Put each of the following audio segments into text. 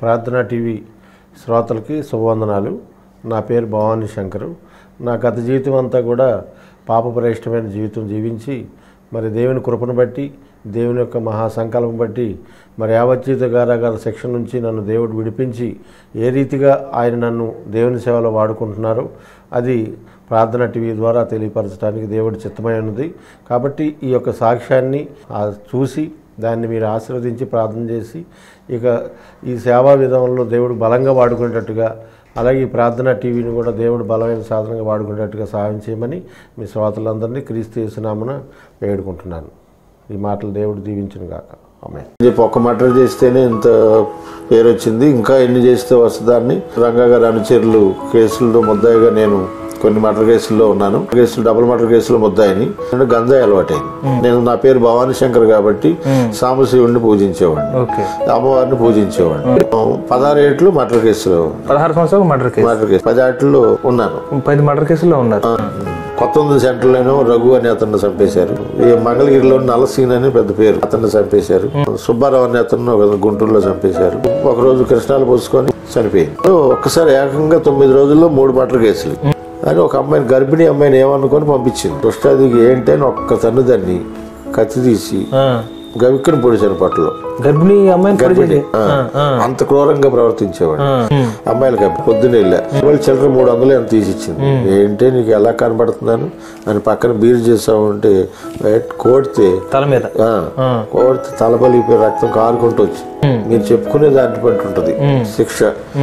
ప్రార్థన టీవీ శ్రోతలకి శుభవందనాలు నా పేరు భవానీ శంకరు నా గత జీవితం అంతా కూడా పాపపరిష్టమైన జీవితం జీవించి మరి దేవుని కృపను బట్టి దేవుని యొక్క మహాసంకల్పం బట్టి మరి యావజ్జీత గారాగార సెక్షన్ నుంచి నన్ను దేవుడు విడిపించి ఏ రీతిగా ఆయన నన్ను దేవుని సేవలో వాడుకుంటున్నారో అది ప్రార్థన టీవీ ద్వారా తెలియపరచడానికి దేవుడి చిత్తమై ఉన్నది కాబట్టి ఈ యొక్క సాక్ష్యాన్ని ఆ చూసి దాన్ని మీరు ఆశీర్వదించి ప్రార్థన చేసి ఇక ఈ సేవా విధానంలో దేవుడు బలంగా వాడుకునేటట్టుగా అలాగే ఈ ప్రార్థన టీవీని కూడా దేవుడు బలమైన సాధనంగా వాడుకునేటట్టుగా సహాయం చేయమని మీ శ్రోతలందరినీ క్రీస్తు చేసినామన వేడుకుంటున్నాను ఈ మాటలు దేవుడు దీవించును గాక ఆమె చెప్పి ఒక్క మటర్ చేస్తేనే ఇంత పేరు వచ్చింది ఇంకా ఎన్ని చేస్తే వస్తుందాన్ని రంగా గారి అనుచరులు కేసుల్లో ముద్దాయిగా నేను కొన్ని మటర్ కేసుల్లో ఉన్నాను కేసులు డబుల్ మటర్ కేసులో ముద్దాయిని నేను గంజాయి అలవాటైంది నేను నా పేరు భవానీ శంకర్ కాబట్టి సాంబశివుడిని పూజించేవాడిని ఓకే అమ్మవారిని పూజించేవాడిని పదహారు ఏట్లు మటర్ కేసులో పదహారు సంవత్సరాలు మర్డర్ కేసు మటర్ కేసు పది ఆటల్లో ఉన్నాను పది మర్డర్ కేసుల్లో ఉన్నారు కొత్త సెంటర్లోనూ రఘు అని అతన్ని చంపేశారు ఈ మంగళగిరిలో నలసీన్ అని పెద్ద పేరు అతన్ని చంపేశారు సుబ్బారావు అని అతను ఒక గుంటూరులో చంపేశారు ఒక రోజు కృష్ణాలు పోసుకొని చనిపోయింది ఒక్కసారి ఏకంగా తొమ్మిది రోజుల్లో మూడు మటర్ కేసులు అని ఒక అమ్మాయిని గర్భిణీ అమ్మాయిని ఏమనుకొని పంపించింది దుష్టాదికి ఏంటి అని ఒక్క తన్ను దాన్ని కత్తి తీసి ఆ. గవిక్కని పొడిచాను పట్టులో గర్భిణీ అమ్మాయిని పొడి చేసి ఆ. అంత క్రూరంగా ప్రవర్తించేవాడు అమ్మాయిలకి పొద్దున్న వెళ్ళా వాళ్ళు చిల్లర మూడు వందలు ఎంత తీసిచ్చింది ఏంటి నీకు ఎలా కనబడుతున్నాను అని పక్కన బీరు చేసావు అంటే కోడితే తల మీద ఆ, కోడితే తల పలిపోయి రక్తం కారుకుంటూ వచ్చి మీరు చెప్పుకునే దాన్ని బట్టి ఉంటది శిక్ష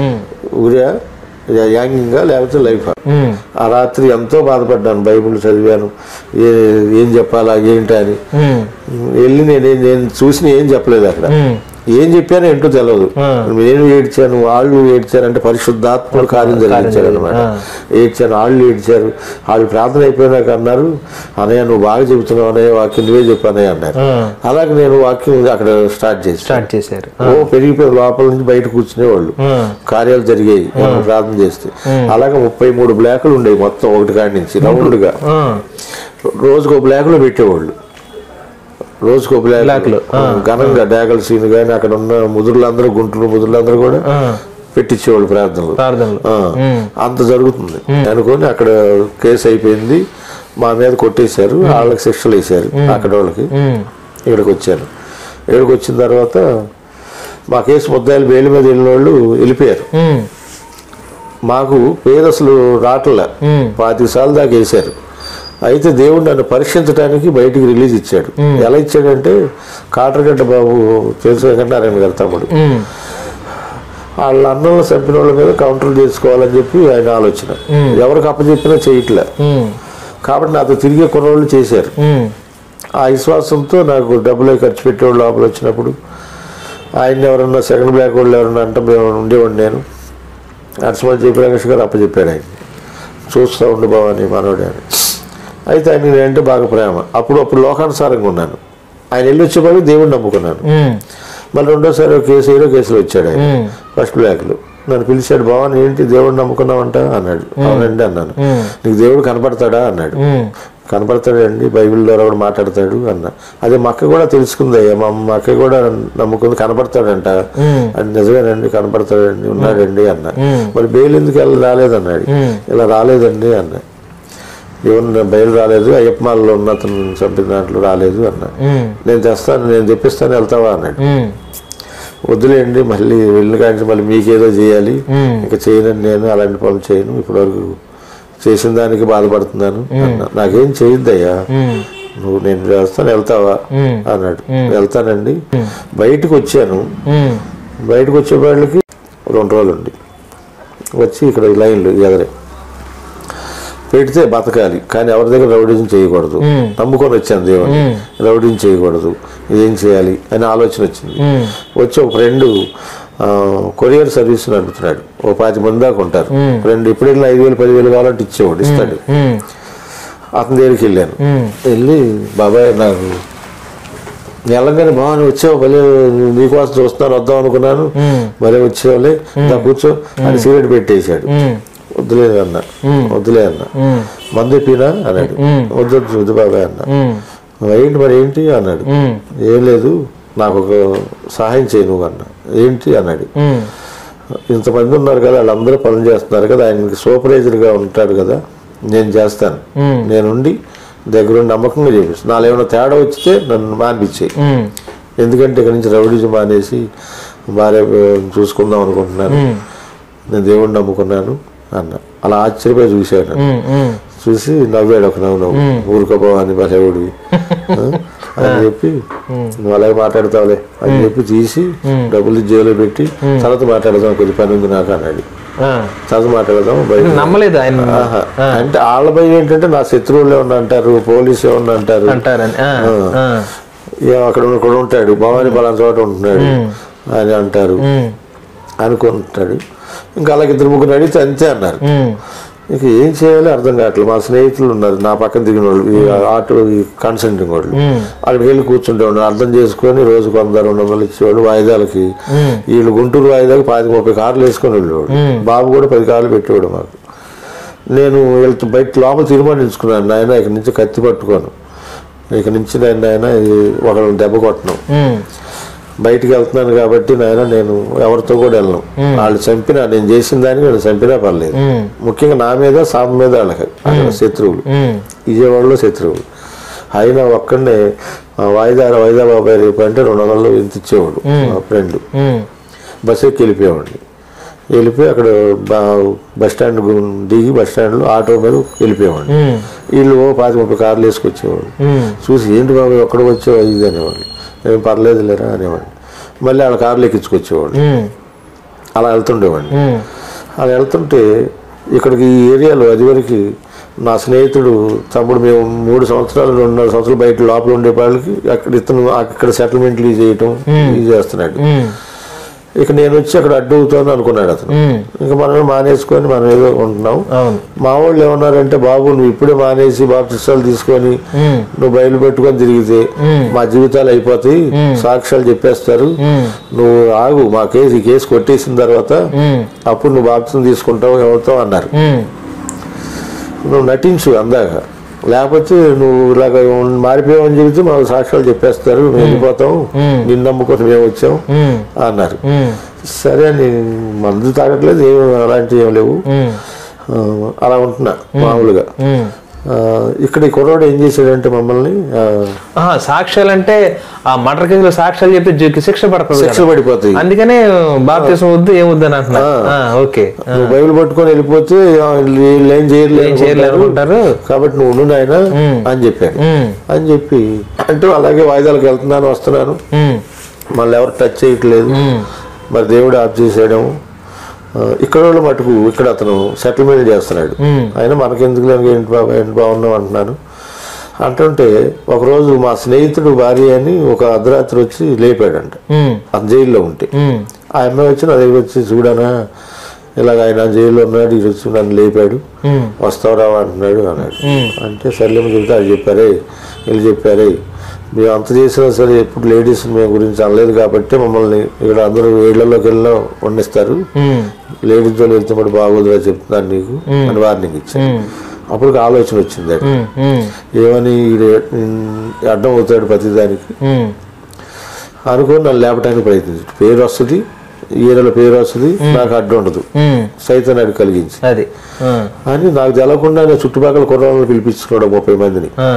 ఊరా యాంగింగా లేకపోతే లైఫ్ ఉమ్. ఆ రాత్రి ఎంతో బాధపడ్డాను బైబిల్ చదివాను ఏ ఏం చెప్పాలా ఏంటి అని ఉమ్. వెళ్ళి నేను నేను చూసిన ఏం చెప్పలేదు అక్కడ ఉమ్. ఏం చెప్పానో ఏంటో తెలియదు నేను ఏడ్చాను వాళ్ళు ఏడ్చారు అంటే పరిశుద్ధాత్ముడు కార్యం జరిగించారు అనమాట ఏడ్చాను వాళ్ళు ఏడ్చారు వాళ్ళు ప్రార్థన అయిపోయినాక అన్నారు అనయ్య నువ్వు బాగా చెబుతున్నావు అన్నయ్య వాక్యం నువ్వే చెప్పు అన్నయ్య అన్నారు అలాగే నేను వాక్యం అక్కడ స్టార్ట్ చేసి స్టార్ట్ చేశారు ఓ పెరిగిపోయి లోపల నుంచి బయట కూర్చునేవాళ్ళు ఉమ్. కార్యాలు జరిగాయి మనం ప్రార్థన చేస్తే అలాగే ముప్పై మూడు బ్లాకులు ఉండేవి మొత్తం ఒకటి కాడి నుంచి రౌండ్గా ఉమ్. రోజుకో బ్లాక్లో పెట్టేవాళ్ళు రోజుకో బ్లాక్లు ఘనంగా డాగల్ సీన్ కానీ అక్కడ ఉన్న ముదురులందరూ గుంటూరు ముదురులందరూ కూడా పెట్టించేవాళ్ళు ప్రార్థనలు ప్రార్థనలు ఆ, అంత జరుగుతుంది అనుకొని అక్కడ కేసు అయిపోయింది మా మీద కొట్టేశారు వాళ్ళకి శిక్షలు వేశారు అక్కడ వాళ్ళకి ఉమ్. ఇక్కడికి వచ్చాను ఇక్కడికి వచ్చిన తర్వాత మా కేసు ముద్దాయిలు వేలి మీద వెళ్ళిన వాళ్ళు వెళ్ళిపోయారు ఉమ్. మాకు పేరు అసలు రావట్లే పాతిక సార్లు దాకా వేశారు అయితే దేవుడు నన్ను పరీక్షించడానికి బయటికి రిలీజ్ ఇచ్చాడు ఎలా ఇచ్చాడంటే కాటరగడ్డ బాబు తెలుసు నారాయణ గారి తమ్ముడు ఉమ్. వాళ్ళ అన్నంలో చంపిన వాళ్ళ మీద కౌంటర్ చేసుకోవాలని చెప్పి ఆయన ఆలోచన ఎవరికి అప్పచెప్పినా చేయట్లే ఉమ్. కాబట్టి నాతో తిరిగే కుర్రోళ్ళు చేశారు ఉమ్. ఆ విశ్వాసంతో నాకు డబ్బులు అవి ఖర్చు పెట్టేవాళ్ళు లోపల వచ్చినప్పుడు ఆయన ఎవరన్నా సెకండ్ బ్లాక్ వాళ్ళు ఎవరన్నా అంటే మేము ఉండేవాడు నేను నరసింహ జయప్రకాష్ గారు అప్పచెప్పాడు ఆయన చూస్తూ ఉండు బావని మనోడే అని అయితే ఆయన నేనంటే బాగా ప్రేమ అప్పుడు అప్పుడు లోకానుసారంగా ఉన్నాను ఆయన వెళ్ళి వచ్చేవాడు దేవుడిని నమ్ముకున్నాను ఉమ్. మళ్ళీ రెండోసారి ఒక కేసు హీరో కేసులో వచ్చాడు ఆయన ఫస్ట్ బ్లాక్లో నన్ను పిలిచాడు బావని ఏంటి దేవుడిని నమ్ముకున్నావంట అన్నాడు అవునండి అన్నాను నీకు దేవుడు కనపడతాడా అన్నాడు ఉమ్. కనపడతాడండి బైబిల్ ద్వారా కూడా మాట్లాడతాడు అన్న అదే మా అక్క కూడా తెలుసుకుందయ్యా మా మా అక్క కూడా నమ్ముకుంది కనపడతాడంట అది నిజమేనండి కనపడతాడండి ఉన్నాడండి అన్న మరి బెయిల్ ఎందుకు వెళ్ళి రాలేదన్నాడు ఇలా రాలేదండి అన్న ఏమన్నా బయలు రాలేదు అయ్యప్పమాలలో ఉన్న అతను చంపిన దాంట్లో రాలేదు అన్న ఉమ్. నేను తెస్తాను నేను తెప్పిస్తాను వెళ్తావా అన్నాడు ఉమ్. వద్దులేండి మళ్ళీ వెళ్ళిన కానీ మళ్ళీ మీకేదో చేయాలి ఇంకా చేయనని నేను అలాంటి పనులు చేయను ఇప్పటివరకు చేసిన దానికి బాధపడుతున్నాను అన్నా. నాకేం చేయొద్దయ్యా ఉమ్. నువ్వు నేను చేస్తాను వెళ్తావా అన్నాడు వెళ్తానండి బయటకు వచ్చాను ఉమ్. బయటకు వచ్చే వాళ్ళకి రెండు రోజులు ఉండి వచ్చి ఇక్కడ ఈ లైన్లు ఎదరే పెడితే బతకాలి కానీ ఎవరి దగ్గర రౌడీజం చేయకూడదు నమ్ముకొని వచ్చాను దేవుని రౌడీజం చేయకూడదు ఏం చేయాలి అని ఆలోచన వచ్చింది వచ్చి ఒక ఫ్రెండ్ కొరియర్ సర్వీస్ నడుపుతున్నాడు ఓ పాతి మంది దాకా ఉంటారు ఫ్రెండ్ ఎప్పుడు వెళ్ళినా ఐదు వేలు పదివేలు కావాలంటే ఇచ్చేవాడు ఇస్తాడు ఉమ్. అతని దగ్గరికి వెళ్ళాను వెళ్ళి బాబాయ్ నాకు వెళ్ళగానే బాగా నువ్వు వచ్చావు భలే నీకోసం చూస్తున్నాను వద్దాం అనుకున్నాను భలే వచ్చేవాళ్ళే నా కూర్చో అని సిగరెట్ పెట్టేశాడు వద్దులే అన్న వద్దులే అన్న మందు పీనా అన్నాడు వద్దు వద్దు, వద్దు బాబాయ్ అన్న ఏంటి మరి ఏంటి అన్నాడు ఏం లేదు నాకు ఒక సహాయం చేయి నువ్వు అన్న ఏంటి అన్నాడు ఇంతమంది ఉన్నారు కదా వాళ్ళందరూ పనులు చేస్తున్నారు కదా ఆయనకి సూపర్వైజర్గా ఉంటాడు కదా నేను చేస్తాను నేనుండి దగ్గరుండి నమ్మకంగా చేపిస్తాను నాలో ఏమైనా తేడా వచ్చితే నన్ను మానిపించేయి ఉమ్, ఎందుకంటే ఇక్కడ నుంచి రౌడీజం మానేసి భార్య ఆ, చూసుకుందాం అనుకుంటున్నాను నేను దేవుడిని నమ్ముకున్నాను అన్న అలా ఆశ్చర్యపోయి చూశాను ఉమ్, ఉమ్, చూసి నవ్వాడు ఒక నవ్వు నవ్వు ఊరుకోపోవని బలేవుడివి ఆ? అని చెప్పి నువ్వు అలాగే మాట్లాడతావులే అని చెప్పి తీసి డబ్బులు జేబులో పెట్టి తర్వాత మాట్లాడదాం కొద్ది పని ఉంది నాకు అన్నాడు ఆ. తర్వాత మాట్లాడదాం బయట నమ్మలేదు ఆయన ఆహా. అంటే వాళ్ళ భయం ఏంటంటే నా శత్రువులే ఉన్న అంటారు పోలీసు ఉన్న అంటారు అంటారని ఆ, ఆ. ఏం అక్కడ ఉన్న- ఇక్కడ ఉంటాడు భవాని పలానా చోట ఉంటున్నాడు అని అంటారు ఉమ్, అనుకుంటాడు ఇంకా అలాగే ఇద్దరు ముగ్గురు అడిగితే అంతే అన్నారు ఉమ్, ఇక ఏం చేయాలో అర్థం కావట్లేదు మా స్నేహితులు ఉన్నారు నా పక్కన దిగిన వాళ్ళు ఈ ఆటో ఈ కన్సల్టింగ్ వాళ్ళు అక్కడికి వెళ్ళి కూర్చుంటే ఉన్నారు అర్థం చేసుకొని రోజుకు వంద రెండు వందలు ఇచ్చేవాడు వాయిదాలకి వీళ్ళు గుంటూరు వాయిదాకి పాతి ముప్పై కార్లు వేసుకొని వెళ్ళేవాడు బాబు కూడా పది కార్లు పెట్టేవాడు మాకు నేను వెళ్తూ బయట లోపల తీర్మానించుకున్నాను నాయన ఇక నుంచి కత్తి పట్టుకోను ఇక నుంచి నేను నాయన ఒకళ్ళని దెబ్బ కొట్టను ఉమ్, బయటికి వెళ్తున్నాను కాబట్టి నాయన నేను ఎవరితో కూడా వెళ్ళను వాళ్ళు చంపినా నేను చేసిన దానికి నేను చంపినా పర్లేదు ఉమ్, ముఖ్యంగా నా మీద సాబ్ మీద వాళ్ళకి అక్కడ శత్రువులు ఉమ్, విజయవాడలో శత్రువులు అయినా ఒక్కడనే ఆ వాయిదా వాయిదా బాబాయ్ రేపు అంటే రెండు వందలు ఇంత ఇచ్చేవాడు మా ఫ్రెండ్ ఉమ్, బస్ ఎక్కి వెళ్ళిపోయేవాడిని వెళ్ళిపోయి అక్కడ బా- బస్ స్టాండ్ గు- దిగి బస్ స్టాండ్లో ఆటో మీద వెళ్ళిపోయేవాడిని ఉమ్, వీళ్ళు ఓ పాతి ముప్పై కార్లు వేసుకొచ్చేవాడు ఉమ్, చూసి ఏంటి బాబు ఎక్కడ వచ్చావు ఇది అనేవాళ్ళు నేను పర్లేదు లేరా అనేవాడిని మళ్ళీ వాళ్ళ కార్లు ఎక్కించుకొచ్చేవాడు ఉమ్, అలా వెళ్తుండేవాడిని ఉమ్, అలా వెళ్తుంటే ఇక్కడికి ఈ ఏరియాలో అదివరకు నా స్నేహితుడు తమ్ముడు మేము మూడు సంవత్సరాలు రెండున్నర సంవత్సరాలు బయట లోపల ఉండే వాళ్ళకి అక్కడ ఇతను అక్కడ సెటిల్మెంట్లు చేయటం ఇది చేస్తున్నాడు ఉమ్, ఇక నేను వచ్చి అక్కడ అడ్డు అవుతాను అనుకున్నాడు అతను ఉమ్, ఇంకా మనం మానేసుకొని మనం ఏదో ఉంటున్నాం అవును మా వాళ్ళు ఏమన్నారంటే బాబు నువ్వు ఇప్పుడే మానేసి బాప్తిస్తాలు తీసుకొని ఉమ్, నువ్వు బయలు పెట్టుకొని తిరిగితే మా జీవితాలు అయిపోతాయి సాక్ష్యాలు చెప్పేస్తారు ఉమ్, నువ్వు ఆగు మా కేసు ఈ కేసు కొట్టేసిన తర్వాత ఉమ్, అప్పుడు నువ్వు బాప్తిసం తీసుకుంటావు ఏమవుతావు అన్నారు ఉమ్, నువ్వు నటించు అందాక లేకపోతే నువ్వు ఇలాగ ఉన్- మారిపోయావని చెబితే మాకు సాక్ష్యాలు చెప్పేస్తారు మేము వెళ్ళిపోతాం నిన్ను నమ్ముకొని మేము వచ్చాం ఉమ్, అన్నారు ఉమ్, సరే అని మందు తాగట్లేదు ఏమి అలాంటివి ఏం లేవు ఉమ్, ఆ, అలా ఉంటున్నా మామూలుగా ఉమ్. ఆ, ఇక్కడ ఈ కుర్రాడు ఏం చేశాడంటే మమ్మల్ని ఆ, ఆహా, సాక్ష్యాలు అంటే ఆ మటర్ కేసులో సాక్ష్యాలు చెప్తే జు- శిక్ష పడుతుంది శిక్ష కదా. పడిపోతాయి అందుకనే బాప్తీసం వద్దు ఏం వద్దు అని అంటున్నా ఆ, ఓకే ఆ, నువ్వు బైబిల్ పట్టుకొని వెళ్ళిపోతే ఆ, వీళ్ళు ఏం చేయలేరు ఏం చేయలేరు అనుకుంటారు. అనుకుంటారు కాబట్టి నువ్వు ఉండు నాయన అని చెప్పాడు ఉమ్, అని చెప్పి అంటూ అలాగే వాయిదాలకు వెళ్తున్నాను వస్తున్నాను ఉమ్, మళ్ళీ ఎవరు టచ్ చేయట్లేదు ఉమ్, మరి దేవుడు ఆఫ్ చేసేయడం ఆ, ఇక్కడ వాళ్ళు మటుకు ఇక్కడ అతను సెటిల్మెంట్ చేస్తున్నాడు ఉమ్, అయినా మనకెందుకు లేని ఏంటి బాబా ఏంటి బాగున్నాం అంటున్నాను అంటుంటే ఒకరోజు మా స్నేహితుడు భార్య అని ఒక అర్ధరాత్రి వచ్చి లేపాడంట ఉమ్, అతను జైల్లో ఉంటే ఉమ్, ఆ అమ్మాయి వచ్చి నా దగ్గర వచ్చి చూడనా ఇలాగ ఆయన జైల్లో ఉన్నాడు ఇది వచ్చి నన్ను లేపాడు ఉమ్, వస్తావురా అంటున్నాడు అన్నాడు ఉమ్, అంటే సర్లేమని చెబితే అది చెప్పారే వీళ్ళు చెప్పారే మేము అంత చేసినా సరే ఎప్పుడు లేడీస్ మేము గురించి అనలేదు కాబట్టి మమ్మల్ని ఇక్కడ అందరూ ఇళ్లలోకి వెళ్ళినా వండిస్తారు ఉమ్, లేడీస్ జోలు వెళ్తే మరి బాగోదురా చెప్తున్నాను నీకు అని వార్నింగ్ ఇచ్చాను ఉమ్, అప్పుడు ఆలోచన వచ్చింది అది. ఉమ్, ఉమ్, ఏమని ఈడు ఉమ్, అడ్డం అవుతాడు ప్రతిదానికి ఉమ్, అనుకొని నన్ను లేపడానికి ప్రయత్నించాడు పేరు వస్తుంది ఈ ఏరియాలో పేరు వస్తుంది నాకు అడ్డం ఉండదు ఉమ్, సైతం అడిగి కలిగించి అది ఆ, అని నాకు తెలకుండా నేను చుట్టుపక్కల కుర్రాలను పిలిపించుకున్నాడు ముప్పై మందిని ఆ,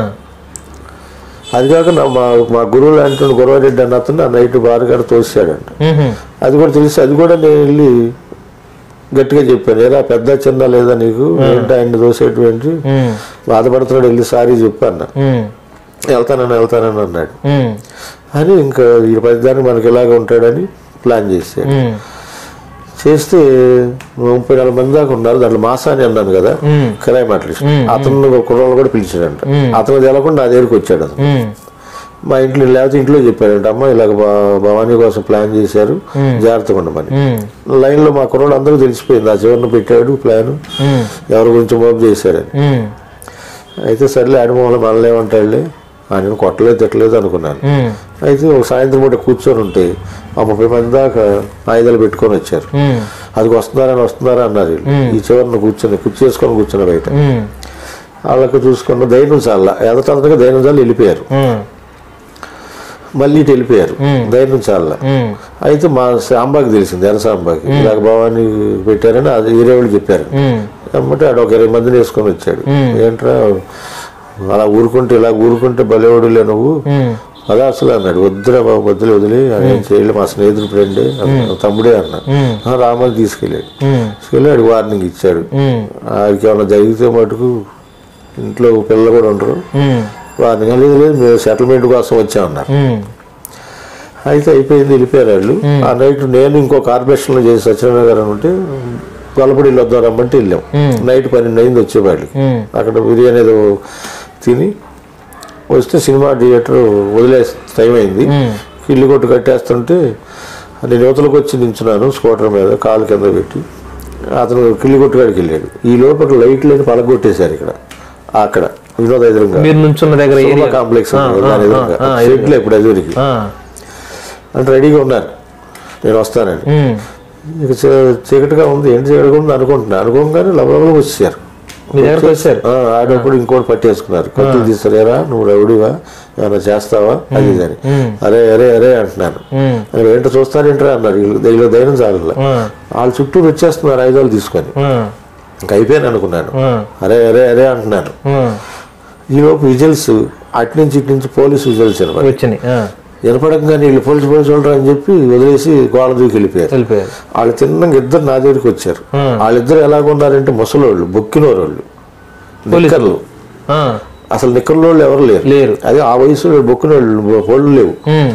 అది కాక నా మా మా గురువులు అంటున్న గురవారెడ్డి అన్న అతను ఆ నైట్ బారుగాడు తోసాడంట ఉహు, అది కూడా తెలిసి అది కూడా నేను వెళ్ళి గట్టిగా చెప్పాను ఏరా పెద్ద చిన్న లేదా నీకు ఏంటి ఆయన తోసేటువంటి ఉమ్, బాధపడుతున్నాడు వెళ్ళి సారీ చెప్పు అన్న ఉమ్, వెళ్తానని వెళ్తానని అన్నాడు ఉమ్, అని ఇంకా ఈ పదిదానికి మనకి ఇలాగ ఉంటాడని ప్లాన్ చేశాడు ఉమ్, చేస్తే ముప్పై నలభై మంది దాకా ఉన్నారు దాంట్లో మాసాని అన్నాను కదా ఉమ్, కిరాయి మాటలు అతను కుర్రాళ్ళు కూడా పిలిచాడంట అతను తెలకుండా నా దగ్గరికి వచ్చాడు అతను ఉమ్, మా ఇంట్లో లేకపోతే ఇంట్లో చెప్పాడంట అమ్మ ఇలాగ భా- భవానీ కోసం ప్లాన్ చేశారు జాగ్రత్తగా ఉండమని ఉమ్, లైన్లో మా కుర్రోడు అందరూ తెలిసిపోయింది ఆ చివరిన పెట్టాడు ప్లాన్ ఉమ్, ఎవరి గురించి మోపు చేశాడని ఉమ్, అయితే సర్లే ఆడిమూల మనల్ని ఏమంటాడులే ఆయన కొట్టలేదు తిట్టలేదు అనుకున్నాను ఉమ్, అయితే ఒక సాయంత్రం పూట కూర్చొని ఉంటే ఆ ముప్పై మంది దాకా ఆయుధాలు పెట్టుకొని వచ్చారు ఉమ్, అది వస్తున్నారని వస్తున్నారా అన్నారు వీళ్ళు. ఈ చివరిన కూర్చొని కుర్చీ చేసుకొని కూర్చున్న బయట ఉమ్, వాళ్ళకి చూసుకున్న ధైర్యం చాలా ఎదటంతగా ధైర్యం చాలా వెళ్ళిపోయారు ఉమ్, మళ్ళీ ఇటు వెళ్ళిపోయారు ధైర్యం చాలా ఉమ్. అయితే మా సాంబాకి తెలిసింది ఎర్ర సాంబాకి ఇలాగ భవాని పెట్టారని అది వేరే వాళ్ళు చెప్పారు ఉమ్. అమ్మంటే ఆడ ఒక ఇరవై మందిని వేసుకొని వచ్చాడు ఏంట్రా అలా ఊరుకుంటే ఇలా ఊరుకుంటే బలేవాడులే నువ్వు ఉమ్. అదే అసలు అన్నాడు వద్దురా బాబు వద్దులే వదిలే ఆయన చేయలే మా స్నేహితుడు ఫ్రెండే తమ్ముడే అన్నా "ఆ, రామని తీసుకెళ్ళాడు ఉమ్. తీసుకెళ్ళాడు వార్నింగ్ ఇచ్చాడు ఉమ్. ఆడికి ఏమన్నా జరిగితే మటుకు ఇంట్లో పిల్లలు కూడా ఉండరు ఉమ్. వార్నింగ్ లేదు లేదు మేము సెటిల్మెంట్ కోసం వచ్చామన్నారు ఉమ్. అయితే అయిపోయింది వెళ్ళిపోయారు వాళ్ళు ఆ నైట్ నేను ఇంకో కార్పొరేషన్లో చేసి సత్యనారాయణ గారు అని ఉంటే గొల్లపూడి వద్దాం రమ్మంటే వెళ్ళాం నైట్ పన్నెండు అయింది వచ్చేవాళ్ళకి ఉమ్. అక్కడ బిర్యానీ ఏదో తిని వస్తే సినిమా థియేటర్ వదిలే టైం అయింది ఇల్లు కొట్టు కట్టేస్తుంటే నేను యువతలకు వచ్చి నించున్నాను స్కూటర్ మీద కాలు కింద పెట్టి అతను కిల్లి కొట్టుకాడికి వెళ్ళాడు ఈ లోపల లైట్లని పలగొట్టేశారు ఇక్కడ అక్కడ వినోద ఎదురుగా మీరు నుంచున్న దగ్గర సినిమా ఏరియా కాంప్లెక్స్ ఆ, ఉంది, దాని ఆ, ఎదురుగా ఆ, షెడ్లో ఇప్పుడు ఎదురికి ఆ. అంటే రెడీగా ఉన్నారు నేను వస్తానండి ఉమ్. ఇక చీ- చీకటిగా ఉంది ఏంటి చీకటిగా ఉంది అనుకుంటున్నా అనుకోగానే లవలవలు వచ్చేసారు మీ దగ్గరకు వచ్చారు ఆ, ఆడప్పుడు ఇంకోటి పట్టేసుకున్నారు కత్తులు తీస్తారేరా నువ్వు రౌడివా ఏమైనా చేస్తావా అది ఇది అని అరే అరే అరే అంటున్నాను ఉమ్. నేను ఏంటో చూస్తారేంట్రా అన్నారు వీళ్ళు వీళ్ళు ధైర్యం చాలే ఆ. వాళ్ళ చుట్టూ వచ్చేస్తున్నారు ఆయుధాలు తీసుకొని ఆ. ఇంకా అయిపోయాను అనుకున్నాను ఆ. అరే అరే అరే అంటున్నాను ఆ. ఈలోపు విజిల్స్ అటు నుంచి ఇటు నుంచి పోలీసు విజిల్స్ అనమాట వచ్చినాయి ఆ. వినపడంగానే వీళ్ళు పోలీసు పోలీసు వాళ్ళు అని చెప్పి వదిలేసి గోడ దూకి వెళ్ళిపోయారు వెళ్ళిపోయారు వాళ్ళు తిన్నాక ఇద్దరు నా దగ్గరికి వచ్చారు వాళ్ళిద్దరు ఎలాగున్నారంటే ముసలోళ్ళు బొక్కినోరు వాళ్ళు నిక్కర్లు ఆ. అసలు నిక్కర్లోళ్ళు ఎవరు లేరు లేరు అదే ఆ వయసులో బొక్కినోళ్ళు పళ్ళు లేవు ఉమ్.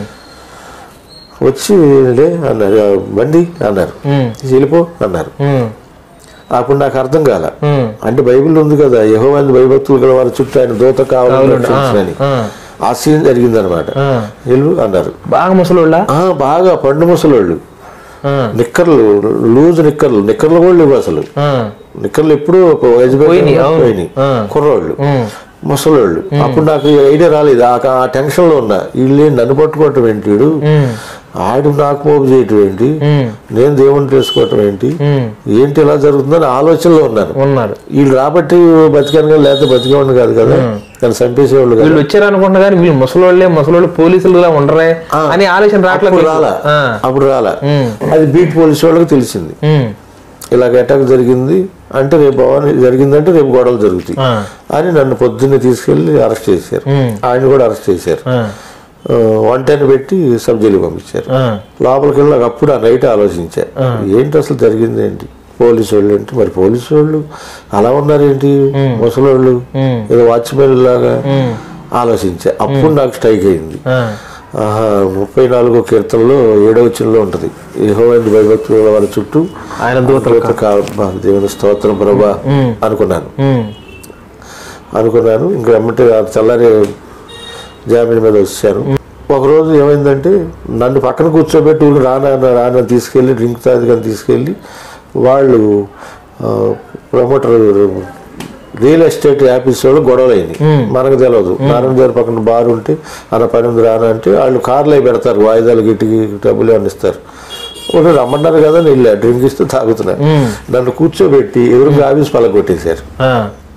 వచ్చి లే అన్నారు "ఆ, బండి అన్నారు ఉమ్. "తీసి వెళ్ళిపో అన్నారు ఉమ్. అప్పుడు నాకు అర్థం కాల ఉమ్. అంటే బైబిల్ ఉంది కదా యహోవాని భయభక్తులు గల వారి చుట్టూ ఆయన దూత కావాలని రక్షించునని. ఆ. ఆ సీన్ జరిగిందనమాట ఆ. వెళ్ళు అన్నారు బాగా ముసలోళ్ళ ఆ బాగా పండు ముసలోళ్ళు నిక్కర్లు లూజ్ నిక్కర్లు నిక్కర్లు కూడా లేవు అసలు నిక్కర్లు ఎప్పుడు పోయినాయి, అవును. పోయినాయి ఆ. కుర్రోళ్ళు ముసలోళ్ళు అప్పుడు నాకు ఐడియా రాలేదు ఆ ఆ టెన్షన్ లో ఉన్నా వీళ్ళు ఏంటి నన్ను పట్టుకోవటం ఏంటి వీడు ఆడు నాకు మోపు చేయటం ఏంటి నేను దేవుని తెలుసుకోవటం ఏంటి ఏంటి ఇలా జరుగుతుందని ఆలోచనలో ఉన్నాను ఉన్నారు వీళ్ళు రాబట్టి బతికాను కానీ లేకపోతే బతికేవాడిని కాదు కదా నన్ను చంపేసేవాళ్ళు కాదు వీళ్ళు వచ్చారు అనుకుంటా కానీ వీళ్ళు ముసలోళ్ళే ముసలోళ్ళు పోలీసులుగా ఉండరే అని ఆలోచన రావట్లేదు అప్పుడు మీకు? రాలా ఆ. అప్పుడు రాలా అది బీట్ పోలీసు వాళ్ళకి తెలిసింది ఉమ్. ఇలాగ అటాక్ జరిగింది అంటే రేపు భవాని జరిగిందంటే రేపు గొడవలు జరుగుతాయి ఆ. అని నన్ను పొద్దున్నే తీసుకెళ్లి అరెస్ట్ చేశారు ఆయన కూడా అరెస్ట్ చేశారు ఆ. వన్ టెన్ పెట్టి సబ్ జైలు పంపించారు ఆ. లోపలికి వెళ్ళాక అప్పుడు ఆ నైట్ ఆలోచించా ఏంటి అసలు జరిగింది ఏంటి పోలీసు వాళ్ళు ఏంటి మరి పోలీసు వాళ్ళు అలా ఉన్నారేంటి ముసలోళ్ళు ఏదో వాచ్మెన్ లాగా ఆలోచించా అప్పుడు నాకు స్ట్రైక్ అయింది ఆ. ఆహా ముప్పై నాలుగో కీర్తనలో ఏడవ చిన్నలో ఉంటది ఏహోవైంది భయభక్తుల వారి చుట్టూ ఆయన దూతలు దూత కా- బా, దేవుని స్తోత్రం ప్రభా అనుకున్నాను ఉమ్. అనుకున్నాను ఇంకా వెంబటి ఆ తెల్లారి జామీన్ మీద వచ్చాను ఒకరోజు ఏమైందంటే నన్ను పక్కన కూర్చోబెట్టి వీళ్ళు రానా రానా తీసుకెళ్ళి డ్రింక్ తాగి కానీ తీసుకెళ్ళి వాళ్ళు ఆ, ప్రమోటర్ రియల్ ఎస్టేట్ ఆఫీస్ వాళ్ళు గొడవలు అయినాయి మనకు తెలియదు నారాయణ గారి పక్కన బార్ ఉంటే అన్న పని ఉంది రానా అంటే వాళ్ళు కార్లు అవి పెడతారు వాయిదాలు గిట్టికి డబ్బులు ఏమన్నా ఇస్తారు ఒకటి రమ్మన్నారు కదా నేను వెళ్ళా డ్రింక్ ఇస్తే తాగుతున్నా నన్ను కూర్చోబెట్టి ఎదురుగా ఆఫీస్ పలగొట్టేశారు ఆ.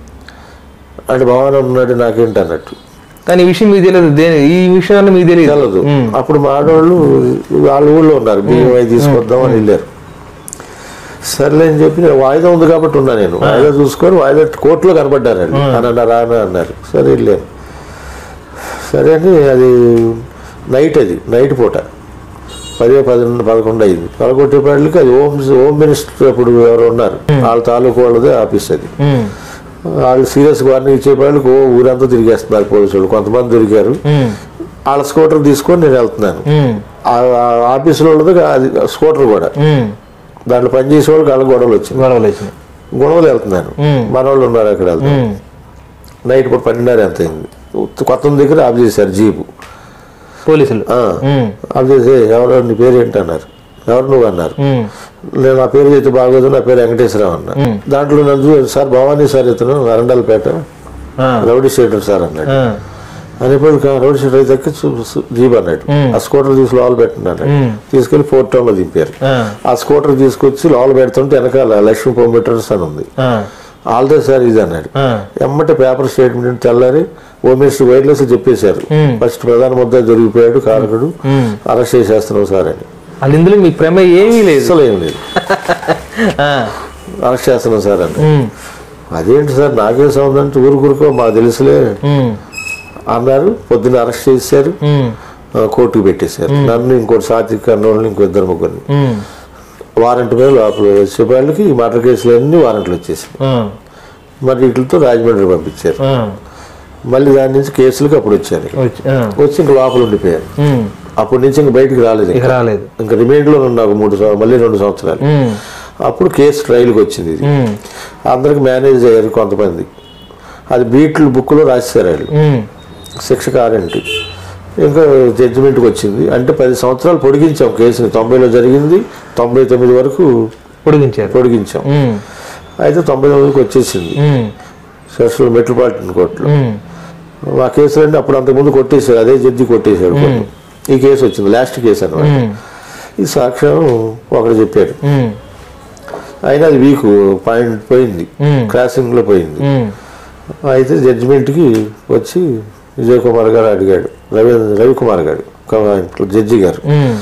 అంటే భవనం ఉన్నాడు నాకేంటి అన్నట్టు కానీ ఈ విషయం మీకు తెలియదు దేని ఈ విషయాన్ని మీకు తెలియదు తెలదు అప్పుడు మా ఆడవాళ్ళు వాళ్ళ ఊళ్ళో ఉన్నారు బియ్యం అవి తీసుకొద్దాం అని వెళ్ళారు సర్లే అని చెప్పి నేను వాయిదా ఉంది కాబట్టి ఉన్నా నేను వాయిదా చూసుకొని వాయిదా కోర్టులో కనబడ్డారు వాళ్ళు అని అన్నారు రానా అన్నారు సరే వెళ్ళాను సరే అని అది నైట్ అది నైట్ పూట పదే పదకొండు పదకొండు అయింది పదకొట్టేపాటికి అది హోమ్ హోమ్ మినిస్టర్ అప్పుడు ఎవరు ఉన్నారు వాళ్ళ తాలూకు వాళ్ళదే ఆఫీస్ అది ఉమ్. వాళ్ళు సీరియస్ వార్నింగ్ ఇచ్చేపాటికి ఓ ఊరంతా తిరిగేస్తున్నారు పోలీసు వాళ్ళు కొంతమంది దొరికారు ఉమ్. వాళ్ళ స్కూటర్ తీసుకొని నేను వెళ్తున్నాను ఉమ్. ఆ- ఆ ఆఫీసులో ఉన్నది అది స్కూటర్ కూడా ఉమ్. దాంట్లో పనిచేసే వాళ్ళకి వాళ్ళ గొడవలు వచ్చింది గొడవలు వచ్చినాయి గొడవలు వెళ్తున్నాను మ్మ్. మన వాళ్ళు ఉన్నారు అక్కడ వెళ్తాను ఉమ్. నైట్ ఇప్పుడు పన్నెండున్నర ఎంత అయింది కొత్త దగ్గర ఆఫ్ చేశారు జీపు పోలీసులు ఆ, ఉమ్. ఆఫ్ చేసి ఎవరు నీ పేరు ఏంటి అన్నారు ఎవరు నువ్వు అన్నారు ఉమ్. నేను నా పేరు అయితే బాగోదు నా పేరు వెంకటేశ్వరరావు అన్నా దాంట్లో నన్ను చూ- సార్ భవానీ సార్ ఇతను అరండల్పేట ఆ. రౌడీ షీటర్ సార్ అన్నాడు ఆ. అనేప్పుడు రౌడీ షీటర్ అయితే ఎక్కి చూ- చూ- జీప్ అన్నాడు ఆ స్కూటర్ తీసి లోపల పెట్టినాడు తీసుకెళ్లి ఫోర్ టౌన్ లో దింపారు ఆ. ఆ స్కూటర్ తీసుకొచ్చి లోపల పెడుతుంటే వెనకాల లక్ష్మీ పొమ్మీటర్స్ అని ఉంది ఆ. ఆల్దే సార్ ఇది అన్నాడు ఆ. ఎమ్మటే పేపర్ స్టేట్మెంట్ తెల్లారి హోమ్ మినిస్టర్ వైర్లెస్ చెప్పేశారు మ్మ్. ఫస్ట్ ప్రధాన ముద్ద దొరికిపోయాడు కారకుడు అరెస్ట్ చేసేస్తున్నాం సార్ అని వాళ్ళు ఇందులో మీకు ప్రేమ ఏమీ లేదు అసలు ఏం లేదు ఆ, అరెస్ట్ చేస్తున్నాం సార్ అని ఉమ్, అదేంటి సార్ నాకేం సంబంధం అంటే ఊరుకూరుకో మాకు తెలుసులే ఉమ్, అన్నారు పొద్దున్న అరెస్ట్ చేశారు ఉమ్, ఆ, కోర్టుకు పెట్టేశారు నన్ను ఇంకోటి సాత్విక్ అన్నోళ్ళని ఇంకో ఇద్దరు ముగ్గురిని ఉమ్, వారెంట్ మీద లోపల వచ్చేపాళ్ళకి ఈ మర్డర్ కేసులు అన్ని వారెంట్లు వచ్చేసాయి ఆ, మరి వీటితో రాజమండ్రి పంపించారు ఆ, మళ్ళీ దాని నుంచి కేసులకు అప్పుడు వచ్చారు వచ్చి, ఆ, వచ్చి ఇంక లోపల ఉండిపోయారు ఉమ్, అప్పటి నుంచి ఇంక బయటికి రాలేదు ఇక ఇంకా. రాలేదు ఇంకా రిమైండ్లో ఉన్న ఒక మూడు సంవ- మళ్ళీ రెండు సంవత్సరాలు ఉమ్, అప్పుడు కేసు ట్రయల్కి వచ్చింది ఇది ఉమ్, అందరికి మేనేజ్ అయ్యారు కొంతమంది అది బీట్లు బుక్లో రాసేసారు వాళ్ళు ఉమ్, శిక్ష కారంటి ఇంకా జడ్జిమెంట్కి వచ్చింది అంటే పది సంవత్సరాలు పొడిగించాం కేసుని తొంభైలో జరిగింది తొంభై తొమ్మిది వరకు పొడిగించారు పొడిగించాం ఉమ్, అయితే తొంభై తొమ్మిదికి వచ్చేసింది ఉమ్, సెషన్లో మెట్రోపాలిటన్ కోర్టులో ఉమ్, ఆ కేసులన్నీ అప్పుడు అంతకుముందు కొట్టేశారు అదే జడ్జి కొట్టేశాడు కొన్ని. ఈ కేసు వచ్చింది లాస్ట్ కేసు అన్నమాట ఉమ్, ఈ సాక్ష్యం ఒకడు చెప్పాడు ఉమ్, అయినా అది వీక్ పాయింట్ పోయింది Hmm. క్రాసింగ్లో పోయింది ఉమ్, అయితే జడ్జిమెంట్కి వచ్చి విజయ్ కుమార్ గారు అడిగాడు రవి రవికుమార్ గారు ఒక జడ్జి గారు ఉమ్,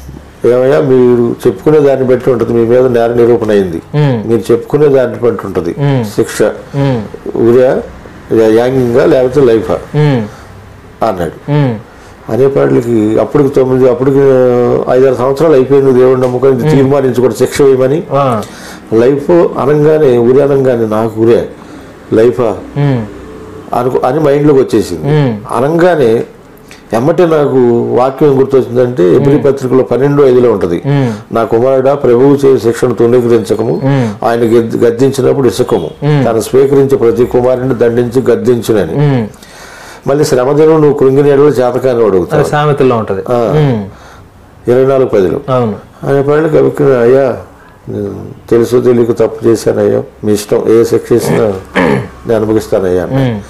ఏమయ్యా మీరు చెప్పుకునే దాన్ని బట్టి ఉంటుంది మీ మీద నేర నిరూపణ అయింది ఉమ్, మీరు చెప్పుకునే దాన్ని బట్టి ఉంటుంది Hmm. శిక్ష ఉమ్, ఉరియా యాంగింగా లేకపోతే లైఫా ఉమ్, అన్నాడు ఉమ్, అనేపాటికి అప్పటికి తొమ్మిది అప్పటికి ఐదారు సంవత్సరాలు అయిపోయింది దేవుడు నమ్ముకొని తీర్మానించుకోవడం శిక్ష వేయమని ఆ, లైఫ్ అనగానే ఉరి అనగానే నాకు ఉరే లైఫా ఉమ్, అనుకో అని మైండ్లోకి వచ్చేసింది ఉమ్, అనగానే ఎమ్మటే నాకు వాక్యం గుర్తొచ్చిందంటే ఎబ్రి పత్రికలో పన్నెండు ఐదులో ఉంటది ఉమ్, నా కుమారుడా ప్రభువు చే శిక్షను తునీకరించకము ఉమ్, ఆయన గద్- గద్దించినప్పుడు ఇసుకము తను స్వీకరించే ప్రతి కుమారుని దండించి గద్దించునని ఉమ్. మళ్ళీ శ్రమదినం నువ్వు కృంగిన ఎడలు చేతకాని అది అడుగుతావు సామెతల్లో ఉంటది ఆ. ఉమ్, ఇరవై నాలుగు పదిలో అవును ఆయన పనులు కవిక్కున అయ్యా నేను తెలుసు తెలియక తప్పు చేశాను అయ్యా మీ ఇష్టం ఏ శిక్ష ఇచ్చినా నేను అనుభవిస్తానయ్యా అన్న. ఉమ్,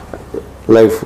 లైఫ్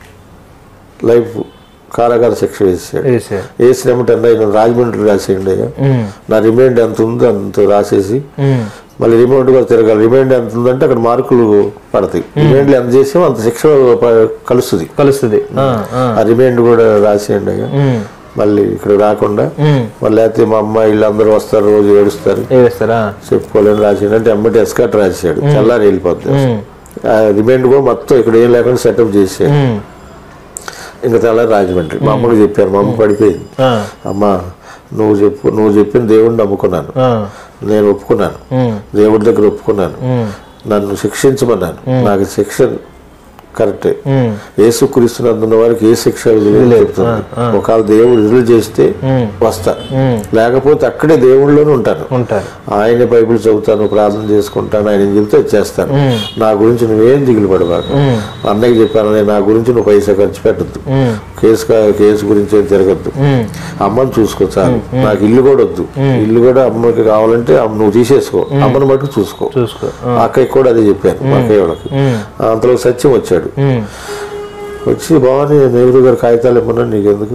లైఫ్ కారాగార శిక్ష వేసాడు వేసారు ఏ శ్రమ టెన్ అయినా రాజమండ్రి రాసేయండి అయ్యా ఉమ్, నా రిమైండ్ ఎంత ఉందో అంత రాసేసి ఉమ్, మళ్ళీ రిమైండ్ కూడా తిరగాలి రిమైండ్ ఎంత ఉందంటే అక్కడ మార్కులు పడతాయి రిమైండ్లు ఎంత చేసామో అంత శిక్ష ప- కలుస్తుంది కలుస్తుంది ఆ, ఆ, ఆ రిమైండ్ కూడా రాసేయండి అయ్యా ఉమ్, మళ్ళీ ఇక్కడ రాకుండా ఉమ్, మళ్ళీ లేకపోతే మా అమ్మ వీళ్ళందరూ వస్తారు రోజు ఏడుస్తారు వేస్తారా చెప్పుకోలేని రాసాడు అంటే అమ్మటి ఎస్కాట్ రాసాడు తెల్లారి వెళ్ళిపోద్ది ఉమ్, ఆ రిమైండ్ కూడా మొత్తం ఇక్కడ ఏం లేకుండా సెటప్ చేసాడు ఉమ్, ఇంకా తెల్లారి రాజమండ్రి మా అమ్మకి చెప్పారు మా అమ్మ పడిపోయింది ఆ, అమ్మ నువ్వు చెప్పు నువ్వు చెప్పిన దేవుడిని నమ్ముకున్నాను ఆ, నేను ఒప్పుకున్నాను ఉమ్, దేవుడి దగ్గర ఒప్పుకున్నాను ఉమ్, నన్ను శిక్షించమన్నాను నాకు శిక్ష కరెక్టే ఉమ్, ఏసుక్రీస్తున్నందున్న వారికి ఏ శిక్ష విధులు చెప్తుంది ఒకవేళ దేవుడు విధులు చేస్తే ఉమ్, వస్తా ఉమ్, లేకపోతే అక్కడే దేవుళ్ళలోనే ఉంటాను ఉంటారు ఆయన బైబిల్ చదువుతాను ప్రార్థన చేసుకుంటాను ఆయన ఏం చెప్తే చేస్తాను ఉమ్, నా గురించి నువ్వేం దిగులు పడబాకు ఉమ్, అన్నయ్యకి చెప్పాను "నేను నా గురించి నువ్వు పైసా ఖర్చు పెట్టద్దు ఉమ్, కేసు కా- కేసు గురించి ఏం తిరగద్దు ఉమ్, అమ్మని చూసుకో చాలు నాకు ఇల్లు కూడా వద్దు ఇల్లు కూడా అమ్మకి కావాలంటే అమ్మ నువ్వు తీసేసుకో అమ్మని మటుకు చూసుకో చూసుకో ఆ, ఆ అక్కయ్యకి కూడా అదే చెప్పాను మా అక్కయ్య వాళ్ళకి ఉమ్, అంతలో సత్యం వచ్చాడు ఉమ్, వచ్చి బాగుంది నెహ్రూ గారు కాగితాలు ఇమ్మన్నా నీకెందుకు